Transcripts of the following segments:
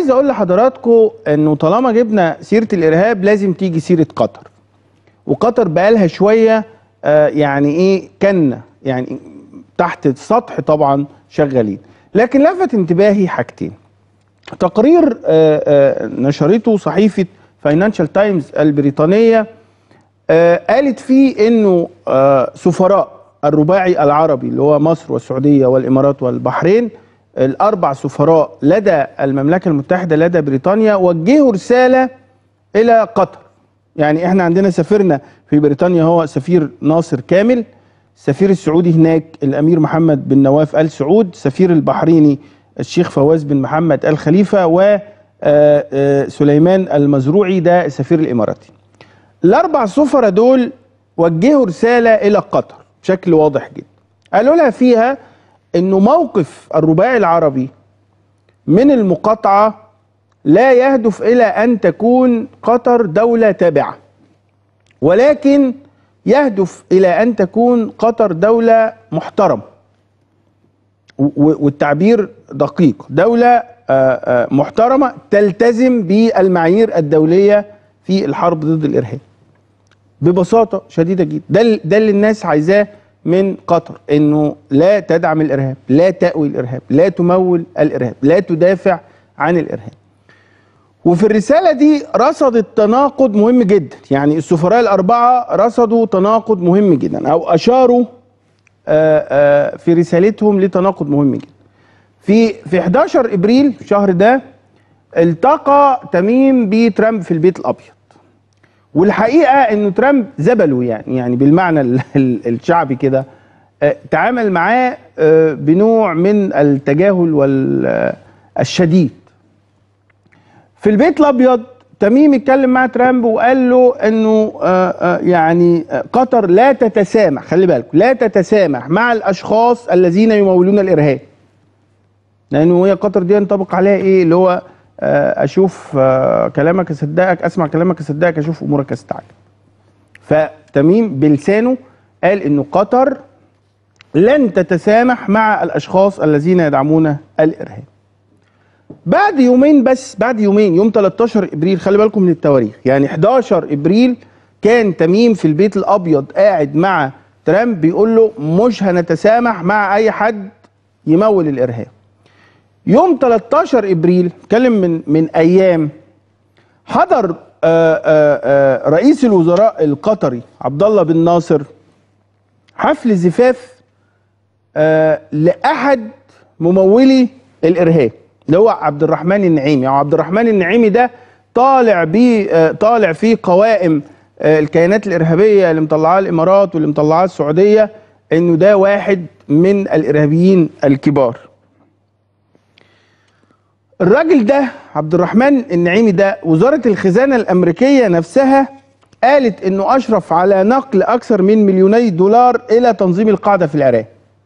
عايز اقول لحضراتكم انه طالما جبنا سيره الارهاب لازم تيجي سيره قطر وقطر بقالها شويه آه يعني ايه كنا يعني تحت السطح طبعا شغالين لكن لفت انتباهي حاجتين تقرير آه آه نشرته صحيفه فاينانشال تايمز البريطانيه آه قالت فيه انه آه سفراء الرباعي العربي اللي هو مصر والسعوديه والامارات والبحرين الاربع سفراء لدى المملكه المتحده لدى بريطانيا وجهوا رساله الى قطر يعني احنا عندنا سفيرنا في بريطانيا هو سفير ناصر كامل السفير السعودي هناك الامير محمد بن نواف ال سعود سفير البحريني الشيخ فواز بن محمد ال خليفه وسليمان المزروعي ده السفير الاماراتي الاربع سفراء دول وجهوا رساله الى قطر بشكل واضح جدا قالوا لها فيها انه موقف الرباعي العربي من المقاطعه لا يهدف الى ان تكون قطر دوله تابعه ولكن يهدف الى ان تكون قطر دوله محترمه والتعبير دقيق دوله محترمه تلتزم بالمعايير الدوليه في الحرب ضد الارهاب ببساطه شديده جدا ده ده اللي الناس عايزاه من قطر انه لا تدعم الارهاب لا تأوي الارهاب لا تمول الارهاب لا تدافع عن الارهاب وفي الرساله دي رصدت تناقض مهم جدا يعني السفراء الاربعه رصدوا تناقض مهم جدا او اشاروا آآ آآ في رسالتهم لتناقض مهم جدا في في 11 ابريل الشهر ده التقى تميم بترامب في البيت الابيض والحقيقه انه ترامب زبله يعني يعني بالمعنى الشعبي كده تعامل معاه بنوع من التجاهل والشديد في البيت الابيض تميم اتكلم مع ترامب وقال له انه يعني قطر لا تتسامح خلي بالكم لا تتسامح مع الاشخاص الذين يمولون الارهاب لانه هي قطر دي ينطبق عليها ايه اللي هو اشوف كلامك اصدقك اسمع كلامك اصدقك اشوف امورك استعجل فتميم بلسانه قال انه قطر لن تتسامح مع الاشخاص الذين يدعمون الارهاب بعد يومين بس بعد يومين يوم 13 ابريل خلي بالكم من التواريخ يعني 11 ابريل كان تميم في البيت الابيض قاعد مع ترامب بيقول له مش هنتسامح مع اي حد يمول الارهاب يوم 13 ابريل اتكلم من من ايام حضر آآ آآ رئيس الوزراء القطري عبد الله بن ناصر حفل زفاف لاحد ممولي الارهاب اللي هو عبد الرحمن النعيمي او عبد الرحمن النعيمي ده طالع بيه طالع في قوائم الكيانات الارهابيه اللي مطلعاها الامارات واللي مطلعاها السعوديه انه ده واحد من الارهابيين الكبار الراجل ده عبد الرحمن النعيمي ده وزارة الخزانة الأمريكية نفسها قالت إنه أشرف على نقل أكثر من مليوني دولار إلى تنظيم القاعدة في العراق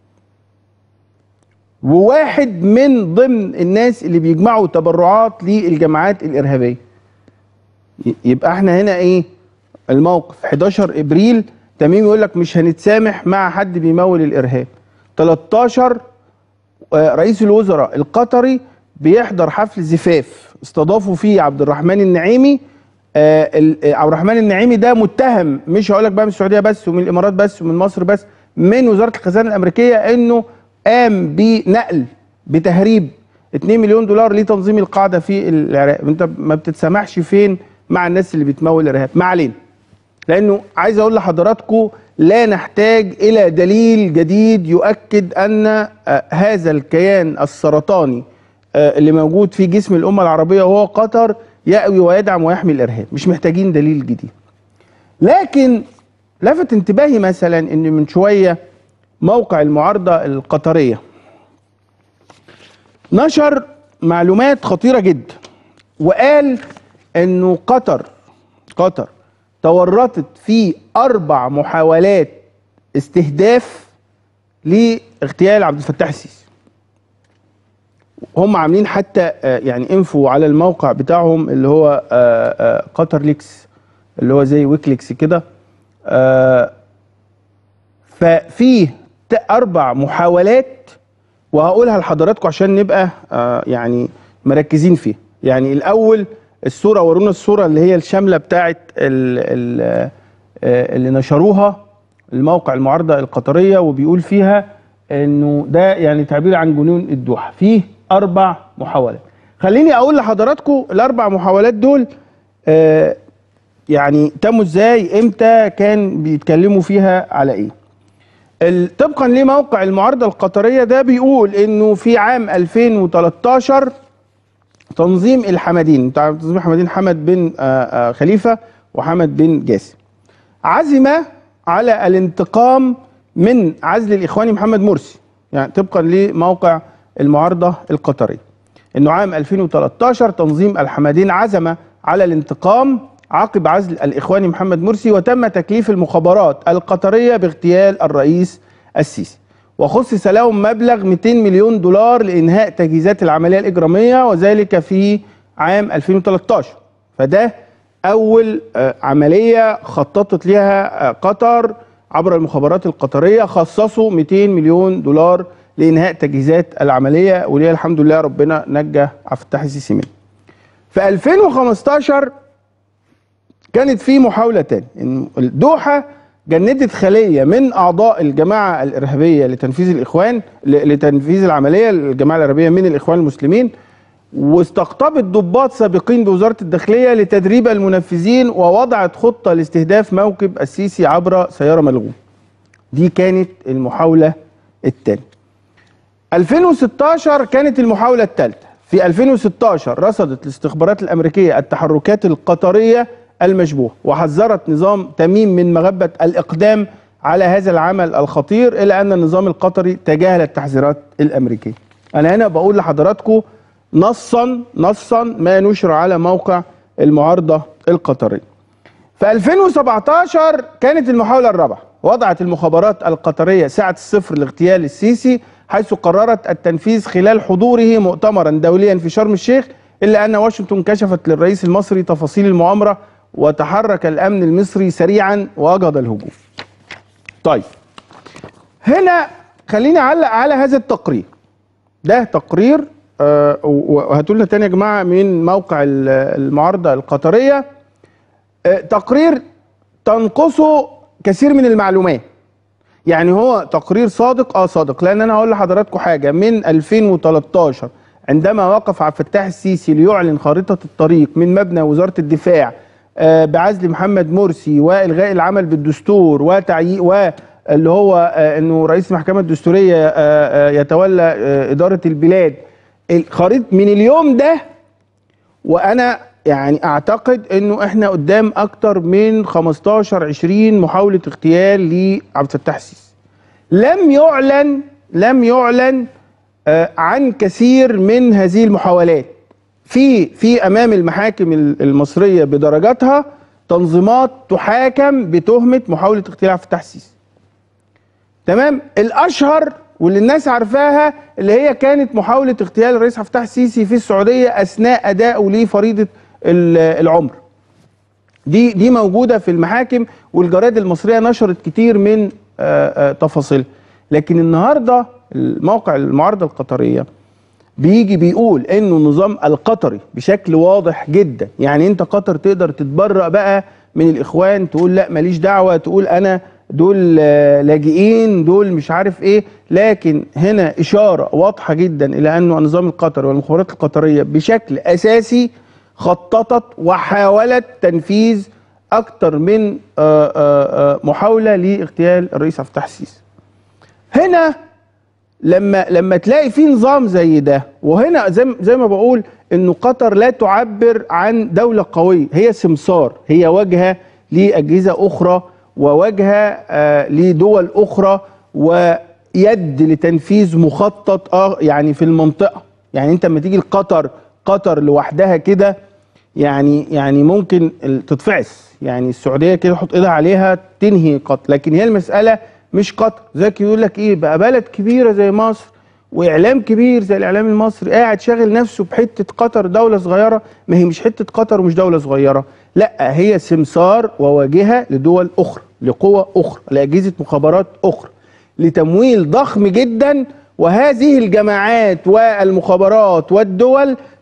وواحد من ضمن الناس اللي بيجمعوا تبرعات للجماعات الإرهابية يبقى احنا هنا ايه الموقف 11 ابريل تميم يقول لك مش هنتسامح مع حد بيمول الارهاب 13 رئيس الوزراء القطري بيحضر حفل زفاف استضافوا فيه عبد الرحمن النعيمي آه عبد الرحمن النعيمي ده متهم مش هقول لك بقى من السعوديه بس ومن الامارات بس ومن مصر بس من وزاره الخزانه الامريكيه انه قام بنقل بتهريب 2 مليون دولار لتنظيم القاعده في العراق انت ما بتتسامحش فين مع الناس اللي بتمول الارهاب ما علينا لانه عايز اقول لحضراتكم لا نحتاج الى دليل جديد يؤكد ان آه هذا الكيان السرطاني اللي موجود في جسم الأمة العربية وهو قطر يأوي ويدعم ويحمي الإرهاب مش محتاجين دليل جديد لكن لفت انتباهي مثلا ان من شوية موقع المعارضة القطرية نشر معلومات خطيرة جدا وقال انه قطر قطر تورطت في اربع محاولات استهداف لاغتيال عبد الفتاح السيسي هم عاملين حتى يعني انفو على الموقع بتاعهم اللي هو قطر ليكس اللي هو زي ويكليكس كده ففيه اربع محاولات وهقولها لحضراتكم عشان نبقى يعني مركزين فيها يعني الاول الصوره ورونا الصوره اللي هي الشامله بتاعه ال- ال- آه، اللي نشروها الموقع المعارضه القطريه وبيقول فيها انه ده يعني تعبير عن جنون الدوحه فيه اربع محاولات خليني اقول لحضراتكم الاربع محاولات دول آه، يعني تموا ازاي امتى كان بيتكلموا فيها على ايه ال- طبقا لموقع المعارضه القطريه ده بيقول انه في عام 2013 تنظيم الحمدين انت عارف تنظيم الحمدين حمد بن آه، آه، خليفه وحمد بن جاسم عزم على الانتقام من عزل الاخواني محمد مرسي يعني طبقا لموقع المعارضه القطريه انه عام 2013 تنظيم الحمدين عزم على الانتقام عقب عزل الاخواني محمد مرسي وتم تكليف المخابرات القطريه باغتيال الرئيس السيسي وخصص لهم مبلغ 200 مليون دولار لانهاء تجهيزات العمليه الاجراميه وذلك في عام 2013 فده اول آه، عمليه خططت لها آه، قطر عبر المخابرات القطريه خصصوا 200 مليون دولار لانهاء تجهيزات العمليه وليه الحمد لله ربنا نجى عبد الفتاح السيسي منه. في 2015 كانت في محاوله تاني ان الدوحه جندت خليه من اعضاء الجماعه الارهابيه لتنفيذ الاخوان ل- لتنفيذ العمليه الجماعه الارهابيه من الاخوان المسلمين واستقطبت ضباط سابقين بوزاره الداخليه لتدريب المنفذين ووضعت خطه لاستهداف موكب السيسي عبر سياره ملغوم. دي كانت المحاوله الثانيه. 2016 كانت المحاوله الثالثه. في 2016 رصدت الاستخبارات الامريكيه التحركات القطريه المشبوهه وحذرت نظام تميم من مغبه الاقدام على هذا العمل الخطير الا ان النظام القطري تجاهل التحذيرات الامريكيه. انا هنا بقول لحضراتكم نصا نصا ما نشر على موقع المعارضه القطريه. في 2017 كانت المحاولة الرابعة وضعت المخابرات القطرية ساعة الصفر لاغتيال السيسي حيث قررت التنفيذ خلال حضوره مؤتمرا دوليا في شرم الشيخ إلا أن واشنطن كشفت للرئيس المصري تفاصيل المؤامرة وتحرك الأمن المصري سريعا وأجهض الهجوم طيب هنا خليني أعلق على هذا التقرير ده تقرير آه، وهاتوا لنا تاني يا جماعة من موقع ال- المعارضة القطرية آه، تقرير تنقصه كثير من المعلومات يعني هو تقرير صادق اه صادق لان انا هقول لحضراتكم حاجه من 2013 عندما وقف عبد الفتاح السيسي ليعلن خارطه الطريق من مبنى وزاره الدفاع آه، بعزل محمد مرسي والغاء العمل بالدستور وتعيين واللي هو آه، انه رئيس المحكمه الدستوريه آه، آه، يتولى آه، اداره البلاد الخريطه من اليوم ده وانا يعني اعتقد انه احنا قدام اكتر من 15 20 محاوله اغتيال لعبد الفتاح السيسي لم يعلن لم يعلن آه، عن كثير من هذه المحاولات في في امام المحاكم ال- المصريه بدرجاتها تنظيمات تحاكم بتهمه محاوله اغتيال عبد الفتاح السيسي تمام الاشهر واللي الناس عارفاها اللي هي كانت محاوله اغتيال الرئيس عبد الفتاح السيسي في السعوديه اثناء ادائه لفريضه ال- العمر دي دي موجوده في المحاكم والجرائد المصريه نشرت كتير من آه، آه، تفاصيلها لكن النهارده الموقع المعارضه القطريه بيجي بيقول انه النظام القطري بشكل واضح جدا يعني انت قطر تقدر تتبرأ بقى من الاخوان تقول لا ماليش دعوه تقول انا دول آه، لاجئين دول مش عارف ايه لكن هنا اشاره واضحه جدا الى انه النظام القطري والمخابرات القطريه بشكل اساسي خططت وحاولت تنفيذ اكتر من آه، آه، آه، محاوله لاغتيال الرئيس عبد الفتاح السيسي هنا لما لما تلاقي في نظام زي ده وهنا زي زي ما بقول انه قطر لا تعبر عن دوله قويه هي سمسار هي واجهه لاجهزه اخرى وواجهه آه لدول اخرى ويد لتنفيذ مخطط اه يعني في المنطقه يعني انت لما تيجي لقطر قطر لوحدها كده يعني يعني ممكن ال- تتفعس يعني السعوديه كده تحط ايدها عليها تنهي قطر لكن هي المساله مش قطر زيك يقول لك ايه بقى بلد كبيره زي مصر واعلام كبير زي الاعلام المصري قاعد شاغل نفسه بحته قطر دوله صغيره ما هي مش حته قطر ومش دوله صغيره لا هي سمسار وواجهه لدول اخرى لقوى اخرى لاجهزه مخابرات اخرى لتمويل ضخم جدا وهذه الجماعات والمخابرات والدول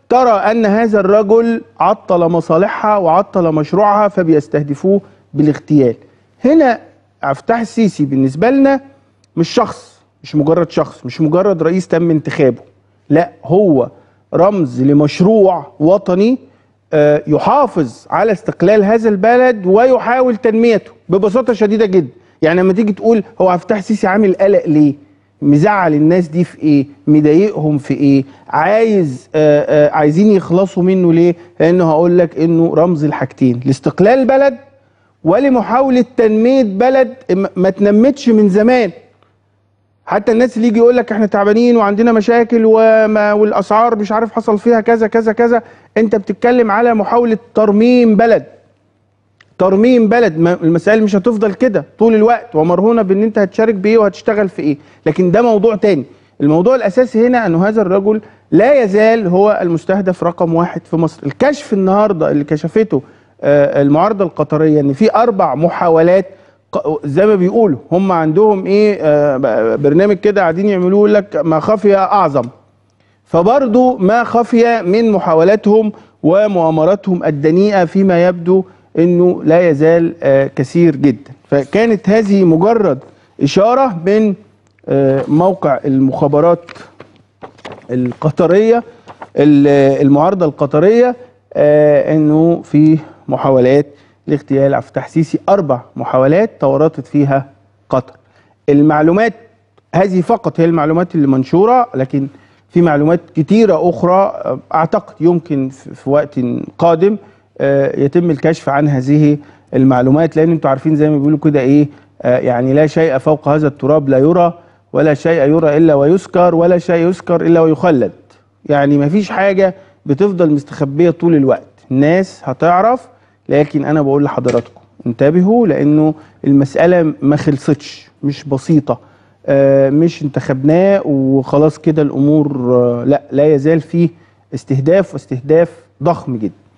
ترى ان هذا الرجل عطل مصالحها وعطل مشروعها فبيستهدفوه بالاغتيال هنا عبد الفتاح السيسي بالنسبه لنا مش شخص مش مجرد شخص مش مجرد رئيس تم انتخابه لا هو رمز لمشروع وطني آه، يحافظ على استقلال هذا البلد ويحاول تنميته ببساطه شديده جدا يعني لما تيجي تقول هو عبد الفتاح السيسي عامل قلق ليه مزعل الناس دي في ايه مضايقهم في ايه عايز آآ آآ عايزين يخلصوا منه ليه لانه هقول لك انه رمز الحاجتين لاستقلال بلد ولمحاوله تنميه بلد م- ما تنمتش من زمان حتى الناس اللي يجي يقول لك احنا تعبانين وعندنا مشاكل وما والاسعار مش عارف حصل فيها كذا كذا كذا انت بتتكلم على محاوله ترميم بلد ترميم بلد ما المسائل مش هتفضل كده طول الوقت ومرهونه بان انت هتشارك بايه وهتشتغل في ايه لكن ده موضوع تاني الموضوع الاساسي هنا انه هذا الرجل لا يزال هو المستهدف رقم واحد في مصر الكشف النهارده اللي كشفته آه، المعارضه القطريه ان في اربع محاولات ق- زي ما بيقولوا هم عندهم ايه آه، ب- برنامج كده قاعدين يعملوه يقول لك ما خفي اعظم فبرضو ما خفي من محاولاتهم ومؤامراتهم الدنيئة فيما يبدو أنه لا يزال آه، كثير جدا فكانت هذه مجرد إشارة من آه، موقع المخابرات القطرية ال- المعارضة القطرية آه، أنه في محاولات لاغتيال عبد الفتاح السيسي أربع محاولات تورطت فيها قطر المعلومات هذه فقط هي المعلومات اللي منشورة لكن في معلومات كتيرة أخرى آه، أعتقد يمكن في في وقت قادم آه، يتم الكشف عن هذه المعلومات لأن أنتوا عارفين زي ما بيقولوا كده إيه آه، يعني لا شيء فوق هذا التراب لا يرى ولا شيء يرى إلا ويذكر ولا شيء يذكر إلا ويخلد يعني مفيش حاجة بتفضل مستخبية طول الوقت الناس هتعرف لكن أنا بقول لحضراتكم انتبهوا لأنه المسألة ما خلصتش مش بسيطة آه، مش انتخبناه وخلاص كده الامور آه، لا لا يزال فيه استهداف واستهداف ضخم جدا